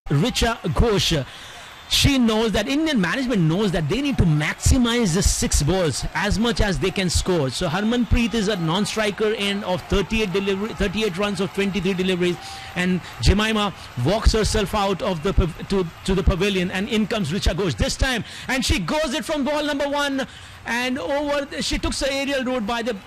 Richa Ghosh. She knows that Indian management knows that they need to maximize the six balls as much as they can score. So Harmanpreet is a non-striker in of 38 delivery, 38 runs of 23 deliveries, and Jemima walks herself out of the pav- to to the pavilion, and in comes Richa Ghosh this time, and she goes it from ball number one, and over. She took the aerial route by the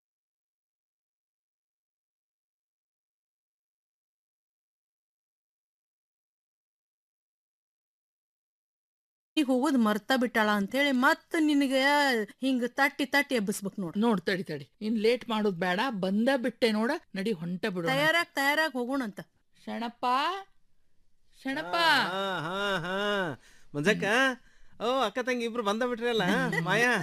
ಈಗ ಹೋಗೋದ್ ಮರ್ತಾ ಬಿಟ್ಟಾಳ ಅಂತೇಳಿ ಮತ್ತ ನಿನಗ ಹಿಂಗ ತಟ್ಟಿ ತಟ್ಟಿ ಎಬ್ಬಿಸ್ಬೇಕು ನೋಡ್ ನೋಡ್ ತಡಿ ತಡಿ ಇನ್ ಲೇಟ್ ಮಾಡೋದ್ ಬೇಡ ಬಂದ ಬಿಟ್ಟೆ ನೋಡ ನಡಿ ಹೊಂಟ ಬಿಡು ತಯಾರಾಗ್ ತಯಾರಾಗ್ ಹೋಗೋಣಂತ ಶಣಪ್ಪ ಶಣಪ್ಪ ಹಾ ಹಾ ಹಾ ಮಂಜಕ್ಕ ಓ ಅಕ್ಕ ತಂಗಿ ಇಬ್ರು ಬಂದ ಬಿಟ್ರಲ್ಲ ಮಾಯಾ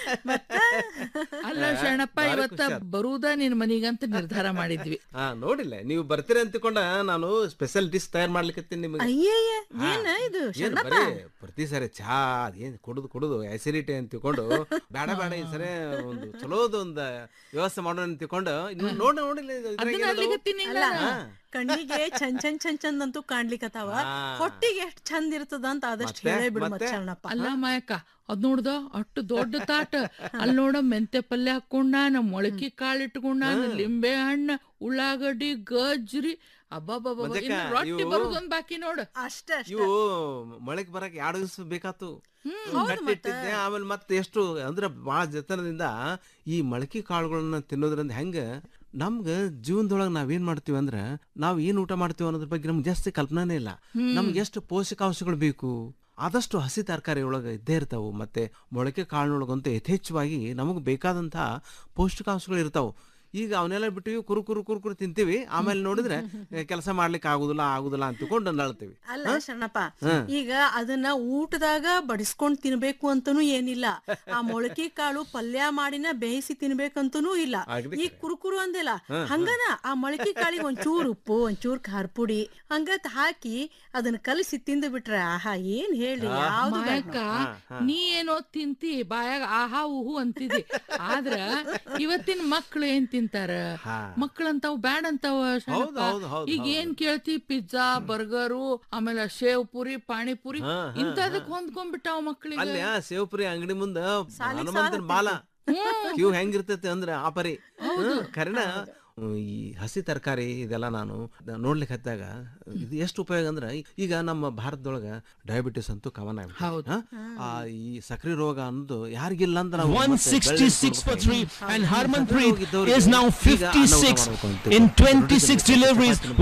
ಅಲ್ಲ ಶರಣಪ್ಪ ಭಾರಿ ಇವತ್ತ ಖುಷಿ ಆತ್. ಬರುವುದ ನಿನ್ ಮನಿಗಂತ ನಿರ್ಧಾರ ಮಾಡಿದ್ವಿ ಹಾ ನೋಡಿಲ್ಲ ನೀವು ಬರ್ತೀರಿ ಅಂತಿಕೊಂಡ ನಾನು ಸ್ಪೆಷಲ್ ಡಿಶ್ ತಯಾರು ಮಾಡ್ಲಿಕತ್ತೀನಿ ನಿಮಗೆ ಅಯ್ಯಯ್ಯ ಹಾ. ಏನ ಇದು ಏನ್ ಶರಣಪ್ಪ ಬರೀ ಪ್ರತಿ ಸಾರಿ ಚಹಾ ಏನ್ ಕುಡುದು ಕುಡುದು ಆಸಿಡಿಟಿ ಅಂತ ತಿಳ್ಕೊಂಡು ಬೇಡ ಬೇಡ ಈ ಸರಿ ಒಂದು ಚಲೋದ ಒಂದು ವ್ಯವಸ್ಥೆ ಮಾಡೋಣ ಅಂತ ತಿಳ್ಕೊಂಡು ಇನ್ನು ನೋಡ ನೋಡಿಲ್ಲ ಇದು ಇದ್ರಾಗ ಅದನ್ನ ಏನದು? ಅಲ್ಲಿಗತ್ತೀನಿ ಅಲ್ಲ ಹಾ. ಕಣ್ಣಿಗೆ ಚಂದ್ ಚಂದ್ ಚಂದ್ ಚಂದ್ ಅಂತೂ ಕಾಣ್ಲಿಕತ್ತಾವ ಹಾ. ಹೊಟ್ಟಿಗೆ ಎಷ್ಟ್ ಚಂದ ಇರ್ತದ ಅಂತ ಆದಷ್ಟು ಮತ್ತೆ? ಹೇಳೇ ಬಿಡು ಮತ್ ಮತ್ತೆ? ಶರಣಪ್ಪ ಅಲ್ಲ ಮಾಯಕ್ಕ ಅದ್ ನೋಡ್ದ ಅಷ್ಟು ದೊಡ್ಡ ತಾಟ ಅಲ್ಲಿ ನೋಡ ಮೆಂತೆ ಪಲ್ಯ ಹಾಕೊಂಡ ನಮ್ ಮೊಳಕೆ ಕಾಳು ಇಟ್ಕೊಂಡ ಲಿಂಬೆ ಹಣ್ಣು ಉಳ್ಳಾಗಡ್ಡಿ ಗಜ್ರಿ ಅಬ್ಬಬ್ಬಬ್ಬ ಮಂಜಕ್ಕ, ಇನ್ನು ರೊಟ್ಟಿ ಇವು- ಬರುದೊಂದ್ ಬಾಕಿ ನೋಡು ಅಷ್ಟೇ ಅಷ್ಟೇ ಇವು ಮೊಳಕ್ ಬರಕ್ ಎರಡು ದಿವಸ ಬೇಕಾತು ಹೌದು ಕಟ್ಟಿಟ್ಟಿದ್ದೆ ಆಮೇಲೆ ಮತ್ತೆ ಎಷ್ಟು ಅಂದ್ರೆ ಬಹಳ ಜತನದಿಂದ ಈ ಮೊಳಕೆ ಕಾಳುಗಳನ್ನ ತಿನ್ನೋದ್ರಿಂದ ಹೆಂಗ ನಮ್ಗ ಜೀವನದೊಳಗೆ ನಾವೇನ್ ಮಾಡ್ತೀವಿ ಅಂದ್ರೆ ನಾವ್ ಏನ್ ಊಟ ಮಾಡ್ತೀವಿ ಅನ್ನೋದ್ರ ಬಗ್ಗೆ ನಮ್ಗೆ ಜಾಸ್ತಿ ಕಲ್ಪನಾನೇ ಇಲ್ಲ ನಮ್ಗೆ ಎಷ್ಟು ಪೋಷಕಾಂಶಗಳು ಬೇಕು ಆದಷ್ಟು ಹಸಿ ತರಕಾರಿ ಒಳಗೆ ಇದ್ದೇ ಇರ್ತಾವು ಮತ್ತೆ ಮೊಳಕೆ ಕಾಳಿನೊಳಗಂತೂ ಯಥೇಚ್ಛವಾಗಿ ನಮಗೆ ಬೇಕಾದಂತಹ ಪೌಷ್ಟಿಕಾಂಶಗಳು ಇರ್ತಾವು ಈಗ ಅವನ್ನೆಲ್ಲ ಬಿಟ್ಟಿವಿ ಕುರು ಕುರು ಕುರು ಕುರು ತಿಂತೀವಿ ಆಮೇಲೆ ನೋಡಿದ್ರೆ ಕೆಲಸ ಮಾಡ್ಲಿಕ್ಕೆ ಆಗುದಿಲ್ಲ ಆಗುದಿಲ್ಲ ಅಂತ ತಿಳ್ಕೊಂಡು ನಳ್ತೀವಿ ಅಲ್ಲ ಶರಣಪ್ಪ ಈಗ ಅದನ್ನ ಊಟದಾಗ ಬಡಿಸ್ಕೊಂಡ್ ತಿನ್ಬೇಕು ಅಂತನೂ ಏನಿಲ್ಲ ಆ ಮೊಳಕೆ ಕಾಳು ಪಲ್ಯ ಮಾಡಿನ ಬೇಯಿಸಿ ತಿನ್ಬೇಕಂತನೂ ಇಲ್ಲ ಅಗ್ದಿ ಈ ಕುರುಕುರು ಅಂದಿಲ್ಲ ಹಂಗನ ಆ ಮೊಳಕೆ ಕಾಳಿಗೆ ಒಂಚೂರ್ ಉಪ್ಪು ಒಂಚೂರ್ ಖಾರ ಪುಡಿ ಹಂಗತ್ ಹಾಕಿ ಅದನ್ನ ಕಲಸಿ ತಿಂದು ಬಿಟ್ರೆ ಆಹಾ ಏನ್ ಹೇಳಿ ಯಾವ್ದು ಬೇಡ. ಮಾಯಕ್ಕ ನೀ ಏನೋ ತಿಂತಿ ಬಾಯಾಗ ಆಹಾ ಉಹು ಅಂತಿದಿ ಆದ್ರ ಇವತ್ತಿನ ಮಕ್ಳು ಏನ್ ತಿಂತಾರ ಹಾ. ಮಕ್ಳಂತಾವ್ ಬ್ಯಾಡ್ ಅಂತಾವ ಶರಣಪ್ಪ. ಹೌದು, ಹೌದು, ಈಗ ಏನ್ ಕೇಳ್ತಿ ಪಿಜ್ಜಾ ಬರ್ಗರು ಆಮೇಲೆ ಶೇವ್ ಪುರಿ ಪಾಣಿಪುರಿ ಹಾ, ಹಾ, ಇಂತದಕ್ ಹೊಂದ್ಕೊಂಡ್ಬಿಟ್ಟಾವ ಮಕ್ಳಿಗೆ ಅಲ್ಲಿ ಆ ಸೇವ್ಪುರಿ ಅಂಗಡಿ ಮುಂದ ಹನುಮಂತನ ಬಾಲ ಕ್ಯೂ ಹೆಂಗಿರ್ತೈತಿ ಅಂದ್ರೆ ಆ ಪರಿ ಕರೆನ ಈ ಹಸಿ ತರಕಾರಿ ಇದೆಲ್ಲ ನಾನು ನೋಡ್ಲಿಕ್ಕೆ ಹತ್ತಾಗ ಇದು ಎಷ್ಟು ಉಪಯೋಗ ಅಂದ್ರೆ ಈಗ ನಮ್ಮ ಭಾರತದೊಳಗ ಡಯಾಬಿಟಿಸ್ ಅಂತೂ ಕವನ ಹೌದು. ಆ ಈ ಸಕ್ರೆ ರೋಗ ಅನ್ನೋದು ಯಾರಿಗಿಲ್ಲ ಅಂತ ನಾವು ಮತ್ತೆ 166 for three, and ಈ ಸಕ್ರೆ ರೋಗ Harmanpreet ಇದ್ದವ್ರಿಗೆ is now ಈಗ ಅನಾಹುತ 56 ಮಾಡ್ಬೇಕು ಅಂತ in ತಿಳ್ಕೊಂಡು 26 deliveries